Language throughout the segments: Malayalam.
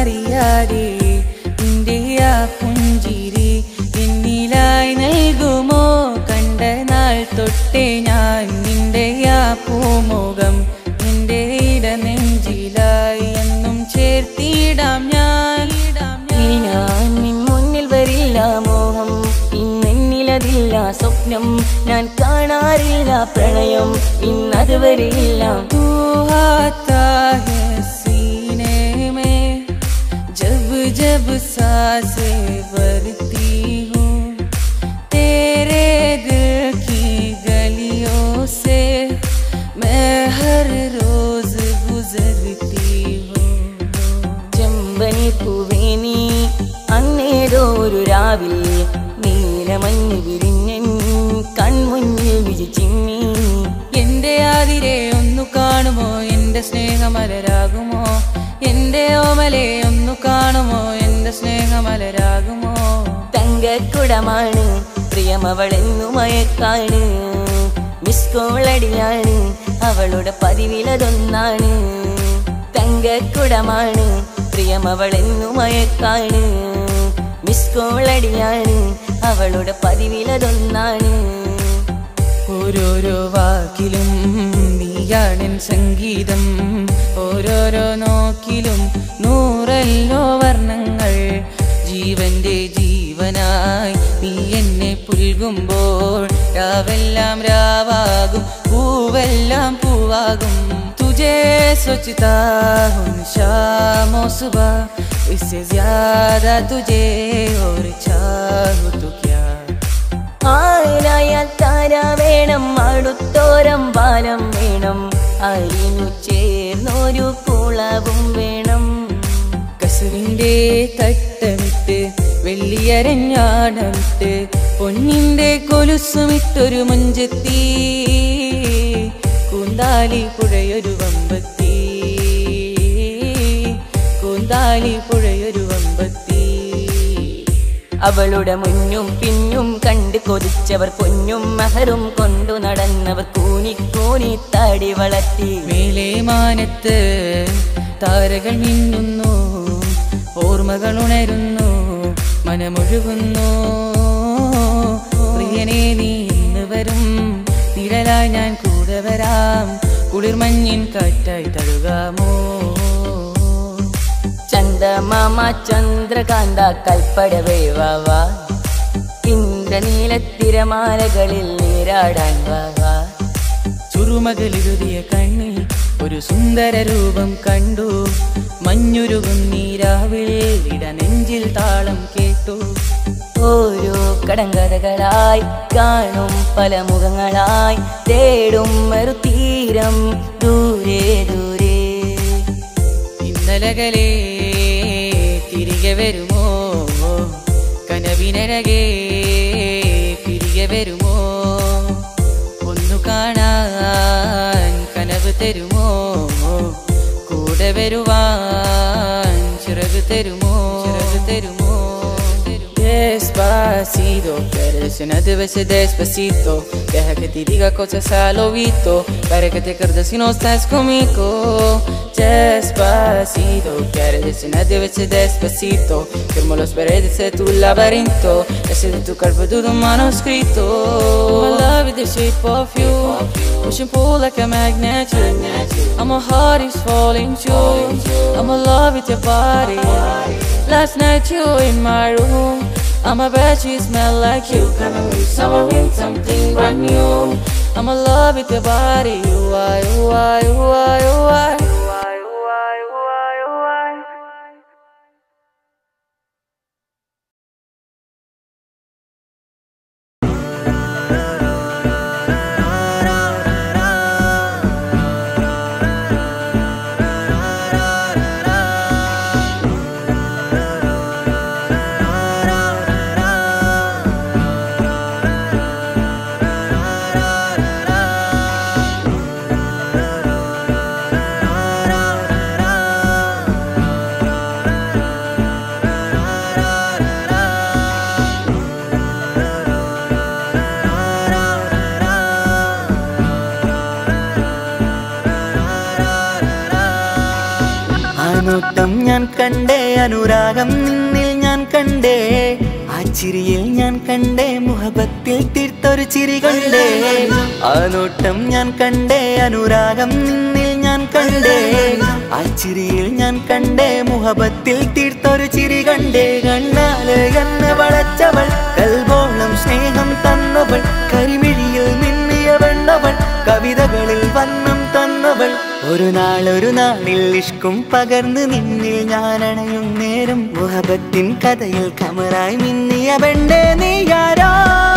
അറിയാതെ നിന്റെ ആ പുഞ്ചിരി എന്നിലായി നൽകുമോ കണ്ട നാൾ തൊട്ടേ ഞാൻ നിന്റെ ആ പൂമുഖം നിന്റെ ഇട നെഞ്ചിലായി എന്നും ചേർത്തിടാം ഞാൻ ഇനി ഞാൻ നിൻ മുന്നിൽ വരില്ല മോഹം ഇന്നെന്നിലതില്ല സ്വപ്നം ഞാൻ കാണാറില്ല പ്രണയം ഇന്നത് വരില്ല तू आता है सीने में जब जब सांसें भरती हूँ तेरे दिल की गलियों से मैं हर रोज गुजरती हूँ ചെമ്പനി പൂവേ നീ അന്നേരോ ഒരു രാവിൽ നീലമഞ്ഞ് വിരിഞ്ഞൻ കൺമുന്നിൽ വിജിച്ചിമ്മി എന്റെ ആതിരെ ഒന്നു കാണുമോ എന്റെ സ്നേഹമലരാകുമോ എന്റെ ഓമലെ ഒന്നു കാണുമോ എന്റെ സ്നേഹമലരാകുമോ തങ്കക്കുടമാണ് പ്രിയമവളെന്നു മയക്കാണ് മിസ് കോളടിയാണ് അവളുടെ പതിവിലതൊന്നാണ് തങ്കക്കുടമാണ് പ്രിയമവളെന്നു മയക്കാണ് മിസ് കോളടിയാണ് അവളുടെ പതിവിലതൊന്നാണ് ഓരോരോ വാക്കിലും നീയാണെൻ സംഗീതം ഓരോരോ നോക്കിലും നൂറല്ലോ വർണ്ണങ്ങൾ ജീവന്റെ ജീവനായി നീ എന്നെ പുൽകുമ്പോൾ രാവെല്ലാം രാവാകും പൂവെല്ലാം പൂവാകും തുജേ सोचता हूँ शामो सुबह इससे ज्यादा तुझे और चाहूँ तो क्या ആരായാൽ താര വേണം അടുത്തോരം ബാലം വേണം അരിഞ്ഞു ചേർന്നൊരു കുളവും വേണം കസുവിന്റെ തട്ടമിട്ട് വെള്ളിയരഞ്ഞാടമിട്ട് പൊന്നിന്റെ കൊലുസുമിട്ടൊരു മുഞ്ചെത്തി കൂന്താലി പുഴയൊരു വമ്പത്തി കൂന്താലി പുഴയൊരു വമ്പത്തി അവളുടെ മുന്നും പിന്നും കണ്ട് കൊതിച്ചവർ പൊന്നും മഹറും കൊണ്ടു നടന്നവർ കൂനി കൂനി തടി വളർത്തി മേലെ മാനത്ത് താരകൾ മിന്നുന്നു ഓർമ്മകൾ ഉണരുന്നു മനമൊഴുകുന്നു പ്രിയനെ നീ ഇന്ന് വരും നിഴലായി ഞാൻ കൂടെ വരാം കുളിർമഞ്ഞിൻ കാറ്റായി തഴുകാമോ ചന്ദമാമ ചന്ദ്രകാന്ത കൽപ്പടവേ വാവാ ഇന്ദ്രനീലത്തിരമാലകളിൽ നീരാടാൻ വാവാ ചുറുമകളിരുതിയ കണ്ണി ഒരു സുന്ദര രൂപം കണ്ടു മഞ്ഞുരുകും നീരാവിൽ ഇട നെഞ്ചിൽ താളം കേട്ടു ഓരോ കടങ്കഥകളായി കാണും പല മുഖങ്ങളായി തേടും മറുതീരം ദൂരെ ദൂരെ ഇന്നലകളെ തിരികെ വരുമോ കനവിനരകെ തിരികെ വരുമോ ഒന്നു കാണാൻ കനവ് തരുമോ കൂടെ വരുവാൻ ചിറക് തരുമോ ചിറക് തരുമോ Despacito, quieres llenarte veces despacito Deja que te diga cosas al oído Para que te acuerdes si no estás conmigo Despacito, quieres llenarte veces despacito Firmo las paredes de tu laberinto Ese de tu cuerpo todo un manuscrito My love is the shape of you Push and pull like a magnet I'm my heart is falling too I'm in love with your body Last night you in my room I'm a bed you smell like you Coming with summer in something brand new I'm in love with your body You are, you are, you are, you are നോട്ടം ഞാൻ കണ്ടേ അനുരാഗം നിന്നിൽ ഞാൻ കണ്ടേ ആ ചിരിയിൽ ഞാൻ കണ്ടേ മുഹബത്തിൽ തീർത്തൊരു ചിരി കണ്ടേ ആ നോട്ടം ഞാൻ കണ്ടേ അനുരാഗം നിന്നിൽ ഞാൻ കണ്ടേ ആ ചിരിയിൽ ഞാൻ കണ്ടേ മുഹബത്തിൽ തീർത്തൊരു ചിരി കണ്ടേ കണ്ണാല് എന്നെ വളച്ചവൾ കൽബോളം സ്നേഹം തന്നവൾ കരിമിഴിയിൽ മിന്നിയ വെണ്ണവൾ കവിതകളിൽ വന്നം തന്നവൾ ഒരു നാൾ ഒരു നാളിൽ ഇഷ്കും പകർന്ന് നിന്നിൽ ഞാൻ അണയും നേരം മുഹബത്തിൻ കഥയിൽ കമറായി മിന്നിയ പെണ്ണേ നീയാരോ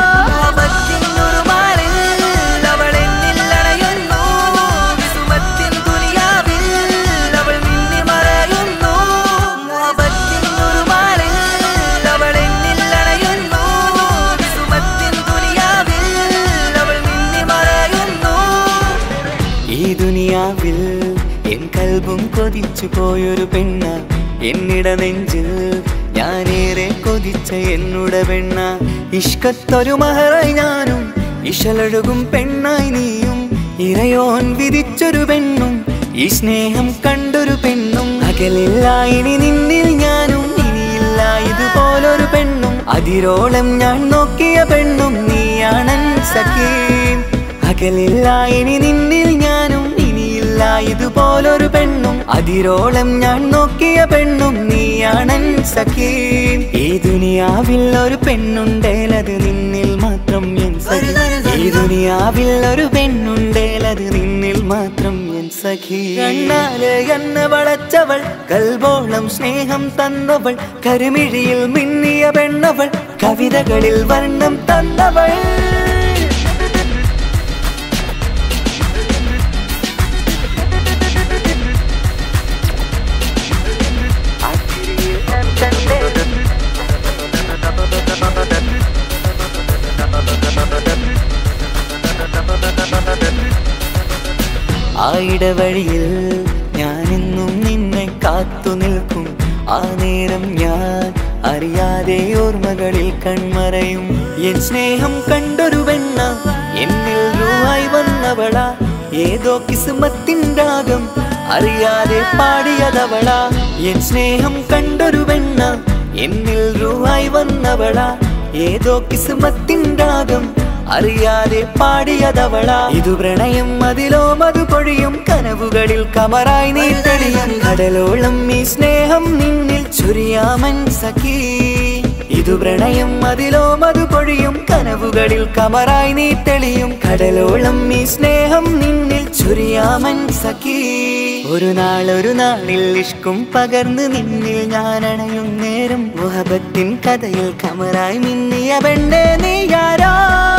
ഈ ദുനിയാവിൽ എൻ കൽബും കൊതിച്ചു പോയൊരു പെണ്ണ എന്നിട നെഞ്ചിൽ ഞാനേറെ കൊതിച്ച എന്നുട പെണ്ണ ഇഷ്കത്തൊരു മഹറായി ഞാനും ഇശലൊഴുകും പെണ്ണായി നീയും ഇറയോൻ വിധിച്ചൊരു പെണ്ണും ഈ സ്നേഹം കണ്ടൊരു പെണ്ണും അകലില്ല ഇനി നിന്നിൽ ഞാനും ഇനിയില്ല ഇതുപോലൊരു പെണ്ണും അതിരോളം ഞാൻ നോക്കിയ പെണ്ണും നീയാണൻ സഖീം അകലില്ല ഇനി നിന്നിൽ ഞാനും ഇനിയില്ല ഇതുപോലൊരു പെണ്ണും അതിരോളം ഞാൻ നോക്കിയ പെണ്ണും നീയാണൻ സഖീം ഈ ദുനിയാവിൽ ഒരു പെണ്ണുണ്ടേലത് നിന്നിൽ മാത്രം എൻ സഖി ഈ ദുനിയാവിൽ ഒരു പെണ്ണുണ്ടേലത് നിന്നിൽ മാത്രം എൻ സഖി കണ്ണാല് എന്നെ വളച്ചവൾ കൽബോളം സ്നേഹം തന്നവൾ കരുമിഴിയിൽ മിന്നിയ പെണ്ണവൾ കവിതകളിൽ വർണ്ണം തന്നവൾ ആ ഇടവഴിയിൽ ഞാനെന്നും നിന്നെ കാത്തു നിൽക്കും ആ നേരം ഞാൻ അറിയാതെ ഓർമ്മകളിൽ കൺമറയും എൻ സ്നേഹം കണ്ടൊരു വെണ്ണ എന്നിൽ രൂപായി വന്നവള ഏതോ കിസുമത്തിൻ രാഗം അറിയാതെ പാടിയതവള എൻ സ്നേഹം കണ്ടൊരു വെണ്ണ എന്നിൽ രൂപായി വന്നവള ഏതോ കിസുമത്തിൻ രാഗം അറിയാതെ പാടിയതവള ഇതു പ്രണയം അതിലോ മധു പൊഴിയും കനവുകളിൽ കമറായി നീ തെളിയും കടലോളം ഈ സ്നേഹം നിന്നിൽ ചുരിയാമൻ സഖീ ഇതു പ്രണയം അതിലോ മധു പൊഴിയും കനവുകളിൽ കമറായി നീ തെളിയും കടലോളം ഈ സ്നേഹം നിന്നിൽ ചുരിയാമൻ സഖീ ഒരു നാൾ ഒരു നാളിൽ ഇഷ്കും പകർന്ന് നിന്നിൽ ഞാൻ അണയും നേരം മുഹബത്തിൻ കഥയിൽ കമറായി മിന്നിയ പെണ്ണേ നീയാരോ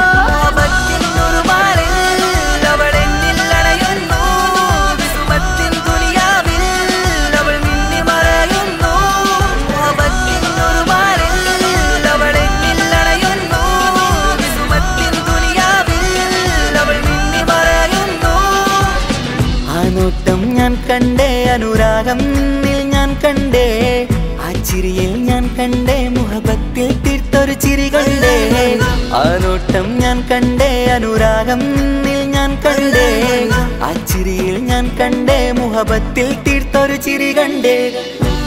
ആ നോട്ടം ഞാൻ കണ്ടേ അനുരാഗം നിന്നിൽ ഞാൻ കണ്ടേ ആ ചിരിയിൽ ഞാൻ കണ്ടേ മുഹബത്തിൽ തീർത്തൊരു ചിരി കണ്ടേ ആ നോട്ടം ഞാൻ കണ്ടേ അനുരാഗം നിന്നിൽ ഞാൻ കണ്ടേ ആ ചിരിയിൽ ഞാൻ കണ്ടേ മുഹബത്തിൽ തീർത്തൊരു ചിരി കണ്ടേ